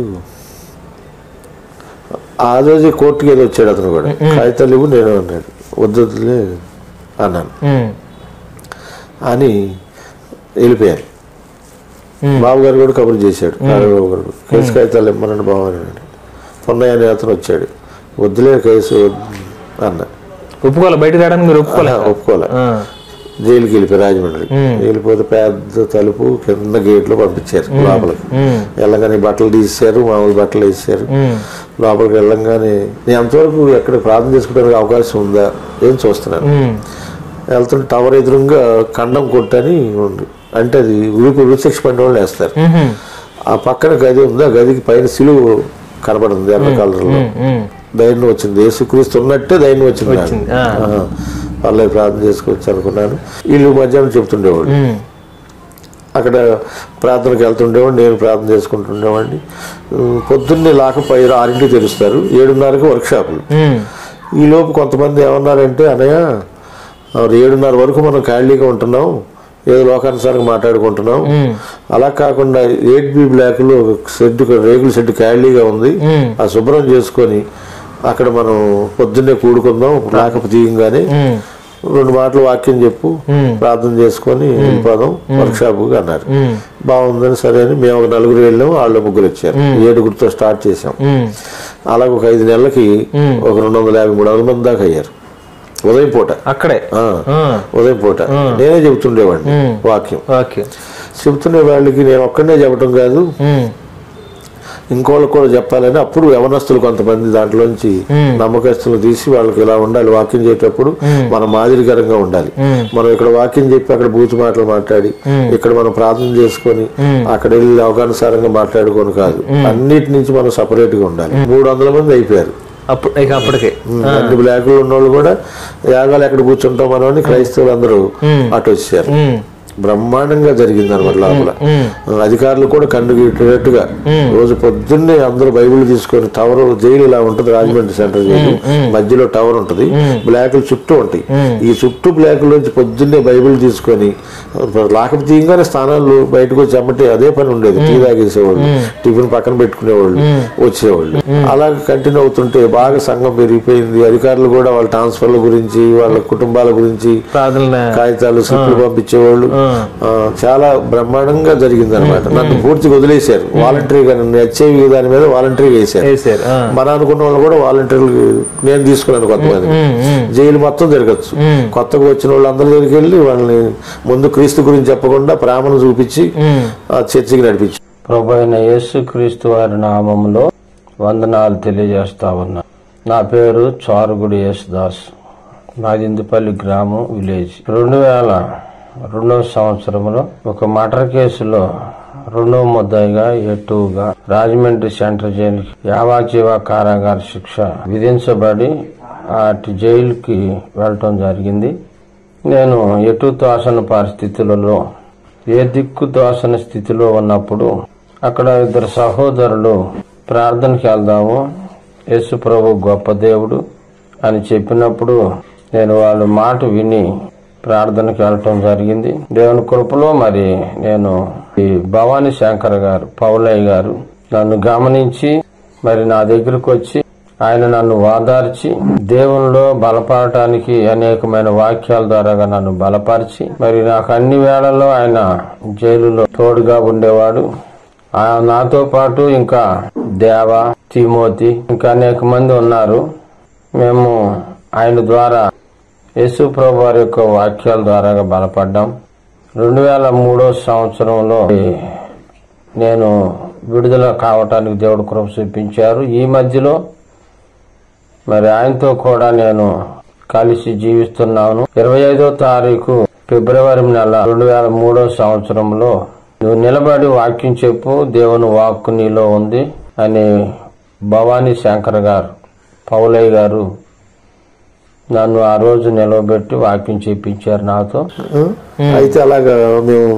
ఆ రోజు కోర్టుకి ఏదో వచ్చాడు అతను కూడా కాగితాలు ఇవ్వు నేను అన్నాడు వద్దు వద్దులే అన్నాను ఉమ్, అని వెళ్ళిపోయాను ఉమ్. బాబు గారు కూడా కబురు చేశాడు నారాయణబాబు గారు కేసు కాగితాలు ఇమ్మనండి బాబు అని పొన్నయ్య అనే అతను వచ్చాడు వద్దులే కేసు వద్దు అన్న ఒప్పుకోవాలి బయటకు రావడానికి మీరు ఒప్పుకోలే ఒప్పుకోలే ఆ, జైలుకి వెళ్ళిపోయి రాజమండ్రి వెళ్ళిపోతే పెద్ద తలుపు కింద గేట్లో పంపించారు లోపలికి ఉమ్, వెళ్ళంగానే బట్టలు తీసారు మామూలు బట్టలు వేసారు ఉమ్, లోపలికి వెళ్ళంగానే నేను అంతవరకు ఎక్కడ ప్రార్థన చేసుకోవడానికి అవకాశం ఉందా ఏం చూస్తున్నాను ఉమ్, వెళ్తుంటే టవర్ ఎదురుగా కండం కొట్టని ఉంది అంటే అది ఉరికి ఉరిశిక్ష పడిన వాళ్ళు వేస్తారు ఉహుం, ఆ పక్కన గది ఉంది ఆ గదికి పైన సిలువ కనబడుతుంది ఎర్ర కలర్లో ఉమ్, ఉమ్, ధైర్యం వచ్చింది యేసుక్రీస్తు ఉన్నట్టే ధైర్యం వచ్చింది నాకు. వచ్చింది, ఆ. ఆహా. పర్లేదు ప్రార్థన చేసుకోవచ్చు అనుకున్నాను వీళ్ళు మధ్యాహ్నం చెప్తుండేవాళ్ళు ఉమ్, అక్కడ ప్రార్థనకి వెళ్తుండేవాడిని నేను ప్రార్థన చేసుకుంటుండేవాడిని ఉమ్, పొద్దున్నే లాకపై ఆరింటికి తెరుస్తారు ఏడున్నరకి వర్క్షాపులు ఉమ్, ఈ లోపు కొంతమంది ఏమన్నారంటే అనయ్య ఆ, ఏడున్నర వరకు మనం ఖాళీగా ఉంటున్నాం ఏదో లోకానుసారంగా మాట్లాడుకుంటున్నాం ఉమ్, అలా కాకుండా ఎయిట్ బి బ్లాక్లో షెడ్ రేకుల షెడ్ ఖాళీగా ఉంది ఉమ్, ఆ శుభ్రం చేసుకొని అక్కడ మనం పొద్దున్నే కూడుకుందాం లాకపు తీయంగానే ఉమ్, రెండు మాటలు వాక్యం చెప్పు ప్రార్థన చేసుకొని వెళ్ళిపోదాం వర్క్ షాప్ అన్నారు బాగుందని సరే అని మేము ఒక నలుగురు వెళ్ళాము వాళ్ళు ముగ్గురు వచ్చారు ఏడుగురితో స్టార్ట్ చేసాం అలాగ ఒక ఐదు నెలలకి ఒక రెండు వందల యాభై మూడు వందల మంది దాకా అయ్యారు ఉదయం పూట అక్కడే ఆ, ఆ, ఉదయం పూట నేనే చెబుతుండేవాడిని వాక్యం ఓకే చెబుతున్న వాళ్ళకి నేను ఒక్కడనే చెప్పడం కాదు ఉమ్, ఇంకోళ్ళకి కూడా చెప్పాలని అప్పుడు యవనస్తులు కొంతమంది దాంట్లోంచి నమ్మకస్తులు తీసి వాళ్ళకి ఇలా ఉండాలి వాక్యం చేసేటప్పుడు మనం మాదిరికరంగా ఉండాలి మనం ఇక్కడ వాక్యం చెప్పి అక్కడ బూతు మాటలు మాట్లాడి ఇక్కడ మనం ప్రార్థన చేసుకొని అక్కడ వెళ్ళి అవగానుసారంగా మాట్లాడుకొని కాదు అన్నిటి నుంచి మనం సపరేట్ గా ఉండాలి మూడు వందల మంది అయిపోయారు అప్పుడు ఇక అప్పటికే అన్ని బ్లాక్లు ఉన్న వాళ్ళు కూడా యాగాలు ఎక్కడ కూర్చుంటాం మనం అని క్రైస్తవులు అందరూ అటు వచ్చారు ఉమ్, బ్రహ్మాండంగా జరిగింది అనమాట లోపల అధికారులు కూడా కన్ను గిట్టేట్టుగా రోజు పొద్దున్నే అందరూ బైబిల్ తీసుకొని టవర్ జైలు ఇలా ఉంటుంది రాజమండ్రి సెంటర్ జైలు మధ్యలో టవర్ ఉంటుంది బ్లాకులు చుట్టూ ఉంటాయి ఈ చుట్టూ బ్లాకుల నుంచి పొద్దున్నే బైబిల్ తీసుకొని లాకపు తీయంగానే స్థానాలు బయటకు వచ్చి అమ్మటే అదే పని ఉండేది టీ తాగేసేవాళ్ళు టిఫిన్ పక్కన పెట్టుకునేవాళ్ళు వచ్చేవాళ్ళు అలా కంటిన్యూ అవుతుంటే బాగా సంఘం పెరిగిపోయింది అధికారులు కూడా వాళ్ళ ట్రాన్స్ఫర్ల గురించి వాళ్ళ కుటుంబాల గురించి ప్రార్థన కాగితాలు స్లిప్లు పంపించేవాళ్ళు ఆ, చాలా బ్రహ్మాండంగా జరిగింది అనమాట నన్ను పూర్తిగా వదిలేశారు వాలంటరీగా నన్ను హెచ్ఐవి దాని మీద వాలంటరీగా వేశారు వేసారు ఆ, మన అనుకున్న వాళ్ళు కూడా వాలంటీర్లు నేను తీసుకున్నాను కొంతమంది జైలు మొత్తం తిరగచ్చు కొత్తగా వచ్చిన వాళ్ళు అందరి దగ్గరికి వెళ్ళి వాళ్ళని ముందు క్రీస్తు గురించి చెప్పకుండా ప్రేమను చూపించి ఆ చర్చికి నడిపించి ప్రభు అయిన యేసుక్రీస్తు వారి నామములో వందనాలు తెలియజేస్తా ఉన్నా నా పేరు చారుగుడి యేసుదాస్ నాదిందుపల్లి గ్రామం విలేజ్ రెండు వేల రెండవ సంవత్సరంలో ఒక మర్డర్ కేసులో రెండవ ముద్దాయిగా ఎటుగా రాజమండ్రి సెంట్రల్ జైలుకి యావాజీవ కారాగార శిక్ష విధించబడి అటు జైలుకి వెళ్ళటం జరిగింది నేను ఎటు తోసని పరిస్థితులలో ఏ దిక్కు తోసని స్థితిలో ఉన్నప్పుడు అక్కడ ఇద్దరు సహోదరులు ప్రార్థనకి వెళ్దాము యేసు ప్రభు గొప్ప దేవుడు అని చెప్పినప్పుడు నేను వాళ్ళ మాట విని ప్రార్థనకి వెళ్ళటం జరిగింది దేవుని కృపలో మరి నేను ఈ భవానీ శంకర్ గారు పౌలయ్య గారు నన్ను గమనించి మరి నా దగ్గరకు వచ్చి ఆయన నన్ను వాదార్చి దేవునిలో బలపడటానికి అనేకమైన వాక్యాల ద్వారా నన్ను బలపరిచి మరి నాకు అన్ని వేళల్లో ఆయన జైలులో తోడుగా ఉండేవాడు ఆ నాతో పాటు ఇంకా దేవ తిమోతి ఇంకా అనేక మంది ఉన్నారు మేము ఆయన ద్వారా యేసు ప్రభు వారి యొక్క వాక్యాల ద్వారా బలపడ్డాం రెండు వేల మూడో సంవత్సరంలో నేను విడుదల కావటానికి దేవుడు కృప చూపించారు ఈ మధ్యలో మరి ఆయనతో కూడా నేను కలిసి జీవిస్తున్నాను ఇరవై ఐదో తారీఖు ఫిబ్రవరి నెల రెండు వేల మూడో సంవత్సరంలో నువ్వు నిలబడి వాక్యం చెప్పు దేవుని వాక్కు నీలో ఉంది అని భవానీ శంకర్ గారు పౌలయ్య గారు నన్ను ఆ రోజు నిలవబెట్టి వాక్యం చెప్పించారు నాతో అయితే అలాగా మేము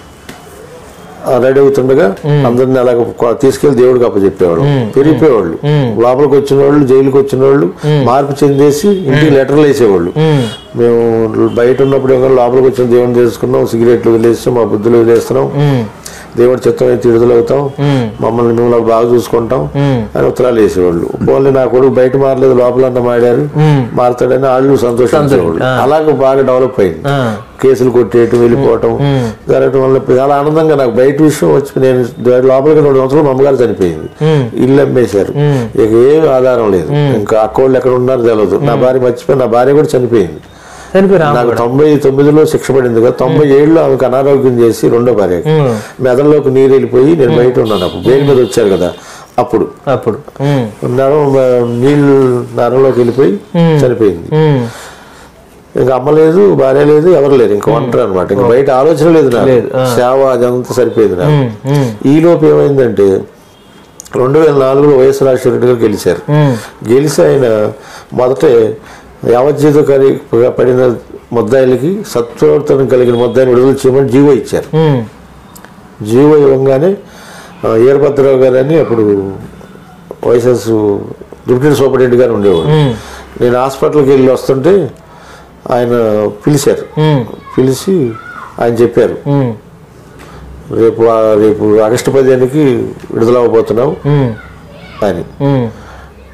రెడీ అవుతుండగా అందరిని అలాగ కొ- తీసుకెళ్లి దేవుడికి అప్పచెప్పేవాళ్ళు పెరిగిపోయేవాళ్ళు లోపలికి వచ్చిన వాళ్ళు జైలుకి వచ్చిన వాళ్ళు మార్పు చెందేసి ఇంటికి లెటర్లు వేసేవాళ్ళు మేము బయట ఉన్నప్పుడు ఏమో లోపలికి వచ్చిన దేవుని తెలుసుకున్నాం సిగరెట్లు వదిలేస్తాం మా బుద్ధులు వదిలేస్తున్నాం దేవుడి చిత్తం అయితే విడుదలవుతాం మమ్మల్ని మిమ్మల్ని బాగా చూసుకుంటాం అని ఉత్తరాలు వేసేవాళ్ళు ఓన్లీ నా కొడుకు బయట మారలేదు లోపలంతా మాడారు మారుతాడని వాళ్ళు సంతోషించేవాళ్ళు అలాగే బాగా డెవలప్ అయింది ఆ, కేసులు కొట్టేయటం వెళ్ళిపోవటం జరగటం వల్ల చాలా ఆనందంగా నాకు బయట విషయం వచ్చి నేను లోపలికి రెండు సంవత్సరాలు మా అమ్మగారు చనిపోయింది ఇల్లు అమ్మేశారు ఇక ఏం ఆధారం లేదు ఇంకా అక్కోళ్ళు ఎక్కడ ఉన్నారో తెలియదు నా భార్య మర్చిపోయి నా భార్య కూడా చనిపోయింది చనిపోయి రామ నాకు తొంభై తొమ్మిదిలో శిక్ష పడింది కదా తొంభై ఏడులో ఆమెకు అనారోగ్యం చేసి రెండో భార్య మెదడులోకి నీరు వెళ్ళిపోయి నేను బయట ఉన్నాను అప్పుడు బెయిల్ మీద వచ్చారు కదా అప్పుడు అప్పుడు ఉమ్, నరం నీళ్ళు నరంలోకి వెళ్ళిపోయి చనిపోయింది ఉమ్, ఇంకా అమ్మ లేదు భార్య లేదు ఎవరు లేరు ఇంకా ఒంటరి అనమాట ఇంకా బయట ఆలోచన లేదు నాకు సేవ అదంతా సరిపోయింది నాకు ఉమ్, ఈ లోపు ఏమైందంటే రెండు వేల నాలుగులో వైఎస్ రాజశేఖర రెడ్డి గారు గెలిచారు ఉమ్, గెలిచి ఆయన మొదటే యావజ్జీతో కలి పడిన ముద్దాయిలకి సత్ప్రవర్తన కలిగిన ముద్దాయిని విడుదల చేయమని జీవో ఇచ్చారు ఉమ్, జీవో ఇవ్వగానే ఆ, ఈరభద్రరావు గారు అని అప్పుడు వైఎస్ఎస్ డిప్యూటీ సూపరింటెండెంట్ గారు ఉండేవాడు నేను హాస్పిటల్కి వెళ్ళి వస్తుంటే ఆయన పిలిచారు ఉమ్, పిలిచి ఆయన చెప్పారు ఉమ్, రేపు ఆ- రేపు ఆగస్టు పదిహేనుకి విడుదల అవ్వబోతున్నాం ఉమ్, అని ఉమ్,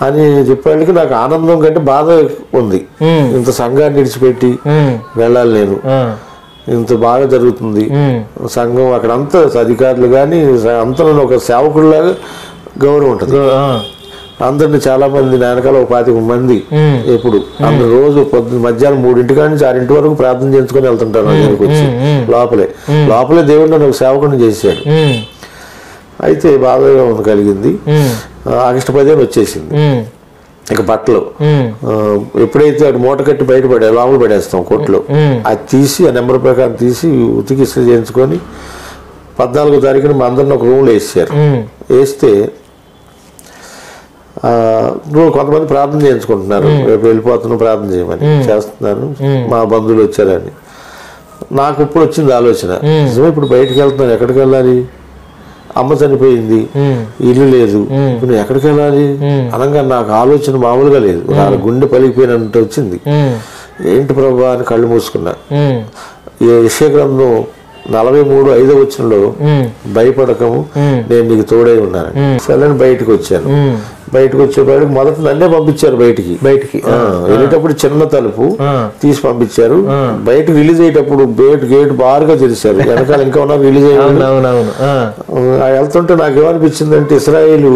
అని చెప్పేళ్ళకి నాకు ఆనందం కంటే బాధ ఉంది ఉమ్, ఇంత సంఘాన్ని విడిచిపెట్టి ఉమ్, వెళ్ళాలి నేను ఆ, ఇంత బాగా జరుగుతుంది ఉమ్, సంఘం అక్కడ అంతా అధికారులు కానీ అంతా నన్ను ఒక సేవకుడిలాగా గౌరవం ఉంటుంది ఆ, అందరిని చాలా మంది నా వెనకాల ఒక పాతిక మంది ఉమ్, ఎప్పుడు అందరు రోజు పొద్దున్న మధ్యాహ్నం మూడింటి కాడి నుంచి ఆరింటి వరకు ప్రార్థన చేసుకుని వెళ్తుంటారు నా దగ్గరికి వచ్చి లోపలే లోపలే దేవుడు నన్ను ఒక సేవకుని చేశాడు ఉమ్, అయితే బాధగా ఉంది కలిగింది ఉమ్, ఆ, ఆగస్టు పదిహేను వచ్చేసింది ఉమ్, ఇక బట్టలు ఉమ్, ఆ, ఎప్పుడైతే అటు మూట కట్టి బయట పడే లోపల పడేస్తాం కొట్లో ఉమ్, అది తీసి ఆ నెంబర్ ప్రకారం తీసి ఉతికి ఇస్త్రీ చేయించుకొని పద్నాలుగో తారీఖున మా అందరిని ఒక రూమ్లో వేసారు ఉమ్, వేస్తే ఆ, నువ్వు కొంతమంది ప్రార్థన చేయించుకుంటున్నారు రేపు వెళ్ళిపోతున్నావు ప్రార్థన చేయమని చేస్తున్నాను మా బంధువులు వచ్చారని నాకు ఇప్పుడు వచ్చింది ఆలోచన నిజమే ఇప్పుడు బయటికి వెళ్తున్నాను ఎక్కడికి వెళ్ళాలి అమ్మ చనిపోయింది ఉమ్, ఇల్లు లేదు ఇప్పుడు నేను ఎక్కడికి వెళ్ళాలి అనగా నాకు ఆలోచన మామూలుగా లేదు నా గుండె పలిగిపోయినట్టు వచ్చింది ఉమ్, ఏంటి ప్రభా అని కళ్ళు మూసుకున్నా ఉమ్, ఈ యెషయా గ్రంథం నలభై మూడు ఐదో వచ్చినలో ఉమ్, భయపడకము ఉమ్, నేను నీకు తోడై ఉన్నాను సరే అని బయటకు వచ్చాను ఉమ్, బయటకు వచ్చేవాడికి మొదట నన్నే పంపించారు బయటికి బయటికి ఆ, వెళ్ళేటప్పుడు చిన్న తలుపు ఆ. తీసి పంపించారు బయటకు రిలీజ్ అయ్యేటప్పుడు గేట్ గేట్ బారుగా తెరిచారు వెనకాల ఇంకా ఉన్నారు రిలీజ్ అయ్యారు అవును అవును అవును ఆ, ఆ వెళ్తుంటే నాకు ఏమనిపించింది అంటే ఇస్రాయేలు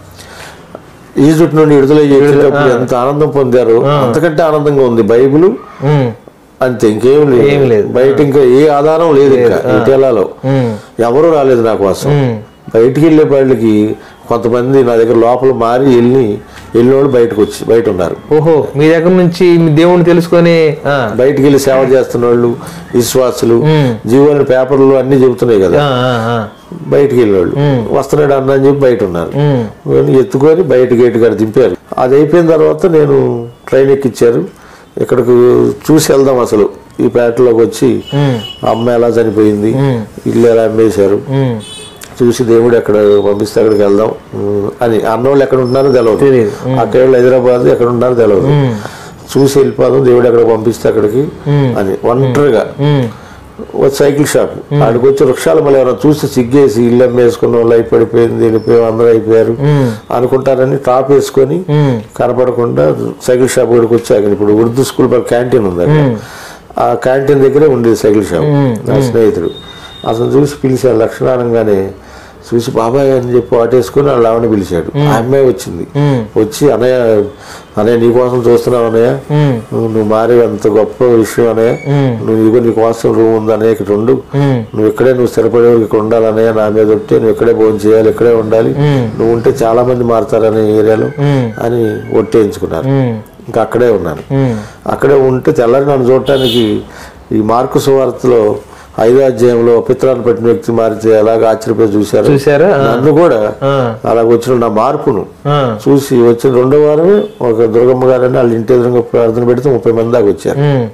ఈజిప్ట్ నుండి విడుదలయ్యేటప్పుడు ఎంత ఆనందం పొందారో అంతకంటే ఆనందంగా ఉంది బైబిల్ ఉమ్, అంతే ఇంకేం ఏం లేదు లేదు. బయట ఇంకా ఏ ఆధారం లేదు ఇంకా ఇటేలాలో ఉమ్, ఎవరు రాలేదు నా కోసం ఉమ్, బయటికి వెళ్ళే వాళ్ళకి కొంతమంది నా దగ్గర లోపల మారి వెళ్ళి వెళ్ళినోళ్ళు బయటకు వచ్చి బయట ఉన్నారు ఓహో మీ దగ్గర నుంచి మీ దేవుణ్ణి తెలుసుకొని ఆ, బయటికి వెళ్ళి సేవ చేస్తున్న వాళ్ళు విశ్వాసులు జీవన పేపర్లు అన్ని చెబుతున్నాయి కదా ఆ, ఆ, ఆ, బయటికి వెళ్ళేవాళ్ళు వస్తున్నాడు అన్న అని చెప్పి బయట ఉన్నారు ఉమ్, వీళ్ళని ఎత్తుకొని బయట గేటు కాడ దింపారు అది అయిపోయిన తర్వాత నేను ట్రైన్ ఎక్కిచ్చారు ఇక్కడికి చూసి వెళ్దాం అసలు ఈ పేటలోకి వచ్చి ఉమ్, అమ్మ ఎలా చనిపోయింది ఇల్లు ఎలా అమ్మేశారు ఉమ్, చూసి దేవుడు ఎక్కడ పంపిస్తే అక్కడికి వెళ్దాం ఉమ్, అని అన్నోళ్ళు ఎక్కడ ఉంటున్నారో తెలియదు తెలియదు. అక్కడ వాళ్ళు హైదరాబాద్ ఎక్కడ ఉన్నారో తెలియదు ఉమ్, చూసి వెళ్ళిపోదాం దేవుడు ఎక్కడ పంపిస్తే అక్కడికి అని ఒంటరిగా ఉమ్, ఒక సైకిల్ షాప్ ఆడికి వచ్చి వృక్షాల మళ్ళీ ఎవరైనా చూస్తే సిగ్గేసి ఇల్లు అమ్మేసుకున్న వాళ్ళు అయిపడిపోయింది వెళ్ళిపోయి అందరూ అయిపోయారు ఉమ్, అనుకుంటారని టాప్ వేసుకొని ఉమ్, కనపడకుండా సైకిల్ షాప్ కూడా వచ్చాక ఇప్పుడు ఉర్దూ స్కూల్ పక్క క్యాంటీన్ ఉంది అక్కడ. ఆ క్యాంటీన్ దగ్గరే ఉండేది సైకిల్ షాప్ నా స్నేహితుడు అతను చూసి పిలిచాడు లక్షణానంగానే చూసి బాబాయ్ అని చెప్పి వాటేసుకుని వాళ్ళ ఆవిడ పిలిచాడు ఆ అమ్మాయి వచ్చింది ఉమ్, వచ్చి అన్నయ్య అన్నయ్య నీకోసం చూస్తున్నావు అన్నయ్య ఉమ్, నువ్వు నువ్వు మారే అంత గొప్ప విషయం అన్నయ్య ఉమ్, నువ్వు ఇదిగో నీ కోసం రూమ్ ఉంది అన్నయ్య ఇక్కడ ఉండు ఉమ్, నువ్వు ఇక్కడే నువ్వు స్థిరపడే వరకు ఇక్కడ ఉండాలన్నయ్య నా మీద ఉంటే నువ్వు ఇక్కడే భోజనం చేయాలి ఇక్కడే ఉండాలి ఉమ్, నువ్వు ఉంటే చాలా మంది మారుతారనే ఏరియాలో ఉమ్, అని ఒట్టేయించుకున్నారు ఉమ్, ఇంకా అక్కడే ఉన్నాను ఉమ్, అక్కడే ఉంటే తెల్లారి నన్ను చూడటానికి ఈ మార్కు సువార్తలో ఐదో అధ్యాయంలో పిత్రాన్ని పట్టిన వ్యక్తి మారితే అలాగ ఆశ్చర్యపోయి చూశారు చూసారా ఆ, నన్ను కూడా ఆ, అలాగ వచ్చిన నా మార్పును ఆ, చూసి వచ్చిన రెండో వారమే ఒక దుర్గమ్మ గారని వాళ్ళ ఇంటి ఎదురుగా ప్రార్థన పెడితే ముప్పై మంది దాకా వచ్చారు ఉమ్,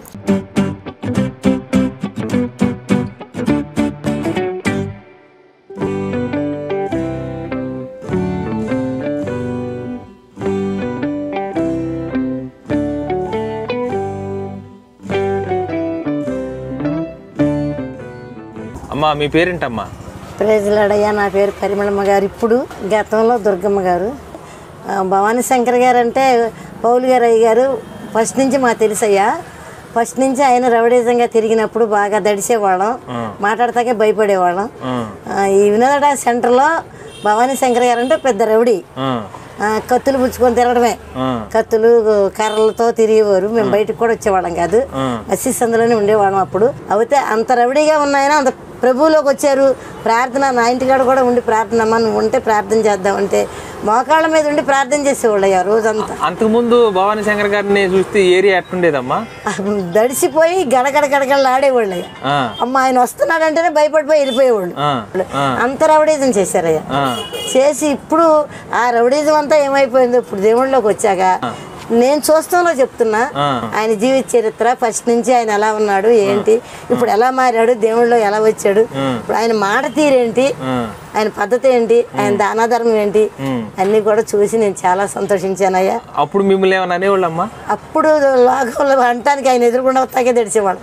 అమ్మా మీ పేరేంటమ్మా ప్రేజలాడయ్య నా పేరు పరిమళమ్మ గారు ఇప్పుడు గతంలో దుర్గమ్మ గారు ఆ, భవానీ శంకర్ గారు అంటే పౌలు గారు అయ్య గారు ఫస్ట్ నుంచి మాకు తెలుసయ్యా ఫస్ట్ నుంచి ఆయన రవడీజంగా తిరిగినప్పుడు బాగా దడిసేవాళ్ళం మాట్లాడతాకే భయపడేవాళ్ళం ఆ, ఈ వినోద సెంటర్లో భవానీ శంకర్ గారు అంటే పెద్ద రౌడీ ఆ, ఆ, కత్తులు పుచ్చుకొని తిరగడమే ఆ, కత్తులు కర్రలతో తిరిగేవారు మేము బయటకు కూడా వచ్చేవాళ్ళం కాదు అసిస్ అందులోనే ఉండేవాళ్ళం అప్పుడు అయితే అంత రవిడిగా ఉన్నాయన అంత ప్రభువులోకి వచ్చారు ప్రార్థన నా ఇంటికాడ కూడా ఉండి ప్రార్థన అమ్మ నువ్వు ఉంటే ప్రార్థన చేద్దామంటే మోకాళ్ళ మీద ఉండి ప్రార్థన చేసేవాళ్ళు అయ్యా రోజంతా అంతకుముందు భవానీ శంకర్ గారిని చూస్తే ఈ ఏరియా ఎట్టుండేదమ్మా దడిసిపోయి గడగడ గడగడలు ఆడేవాళ్ళు అయ్యా ఆ, అమ్మ ఆయన వస్తున్నాడంటేనే భయపడిపోయి వెళ్ళిపోయేవాళ్ళు ఆ, ఆ, అంత రౌడీజం చేశారయ్యా ఆ, చేసి ఇప్పుడు ఆ రౌడీజం అంతా ఏమైపోయిందో ఇప్పుడు దేవుళ్ళలోకి వచ్చాక నేను చూస్తాలో చెప్తున్నా ఆ. ఆయన జీవిత చరిత్ర ఫస్ట్ నుంచి ఆయన ఎలా ఉన్నాడు ఏంటి ఇప్పుడు ఎలా మారాడు దేవుళ్ళలో ఎలా వచ్చాడు ఇప్పుడు ఆయన మాట తీరేంటి ఆ, ఆయన పద్ధతి ఏంటి ఆయన దానాధర్మం ఏంటి అన్ని కూడా చూసి నేను చాలా సంతోషించానయ్యా అప్పుడు మిమ్మల్ని ఏమన్నా అనేవాళ్ళమ్మా అప్పుడు లోకంలో అంటానికి ఆయన ఎదురుకుండా వస్తాకే తెడిచేవాడు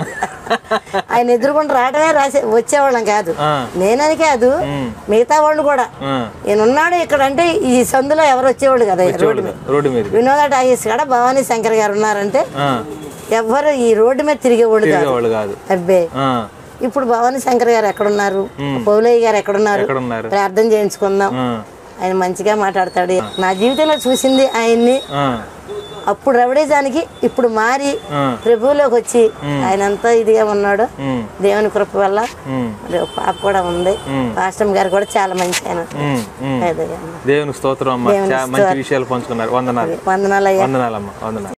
ఆయన ఎదురుకుండా రావడమే రాసే వచ్చేవాళ్ళం కాదు ఆ. నేనని కాదు మిగతా వాళ్ళు కూడా ఆ. ఈయన ఉన్నాడు ఇక్కడ అంటే ఈ సందులో ఎవరు వచ్చేవాళ్ళు కదా ఈ రోడ్డు మీద రోడ్డు మీద వినోద టాకీస్ కాడ భవానీ శంకర్ గారు ఉన్నారంటే ఆ, ఎవ్వరు ఈ రోడ్డు మీద తిరిగేవాళ్ళు కాదు తిరిగేవాళ్ళు కాదు అబ్బే ఆ, ఇప్పుడు భవానీ శంకర్ గారు ఎక్కడున్నారు పౌలయ్య గారు ఎక్కడున్నారు ఎక్కడున్నారు? ప్రార్థన చేయించుకుందాం ఆ, ఆయన మంచిగా మాట్లాడతాడు నా జీవితంలో చూసింది ఆయన్ని ఆ, అప్పుడు రవడేజానికి ఇప్పుడు మారి ఆ. ప్రభువులోకి వచ్చి ఆయన ఎంత ఇదిగా ఉన్నాడు ఉమ్, దేవుని కృప వల్ల ఉమ్, మరి ఒక పాప కూడా ఉంది పాస్టమ్ గారు కూడా చాలా మంచి ఆయన ఉమ్, ఉమ్. అదే అమ్మ. దేవునికి స్తోత్రం అమ్మ దేవునికి చా- మంచి విషయాలు పంచుకున్నారు వందనాలు వందనాలు అయ్యా వందనాలమ్మ వందనాలు